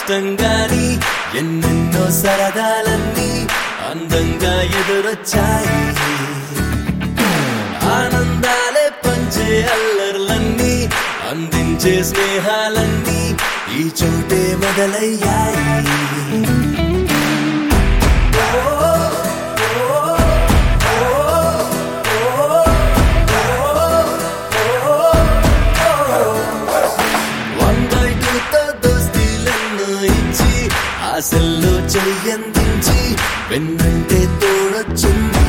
కష్టం గాని ఎన్నెన్నో సరదాలన్నీ అందంగా ఎదురొచ్చాయి ఆనందాలే పంచే అల్లర్లన్నీ అందించే స్నేహాలన్నీ ఈ చోటే మొదలయ్యాయి వన్ బై టూతో దోస్తీలెన్నో ఇచ్చి ఆశల్లో చెయ్యందించి వెన్నంటే తోడొచ్చింది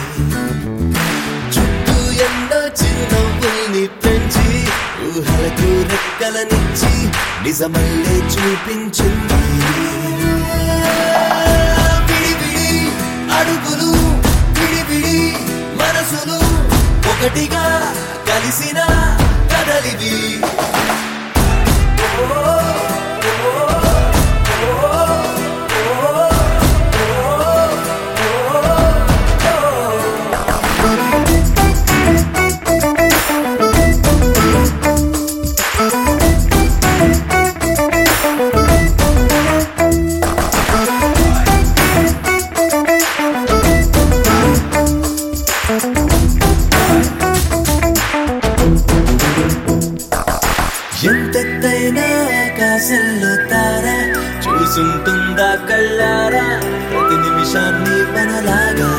చుట్టూ ఎన్నో చిరునవ్వుల్ని పెంచి ఊహలకు రెక్కలనిచ్చి నిజమల్లే చూపించింది విడి విడి అడుగులు విడి విడి మనసులు ఒకటిగా కలిసిన కదలివి ఎంతెత్తైనా ఆకాశంలో తార చూసుంటుందా కళ్ళారా ప్రతి నిమిషాన్ని మనలాగా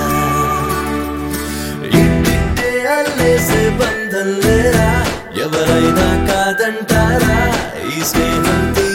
ఇంటింటే అల్లేసే బంధం లేరా ఎవరైనా కాదంటారా ఈ స్నేహం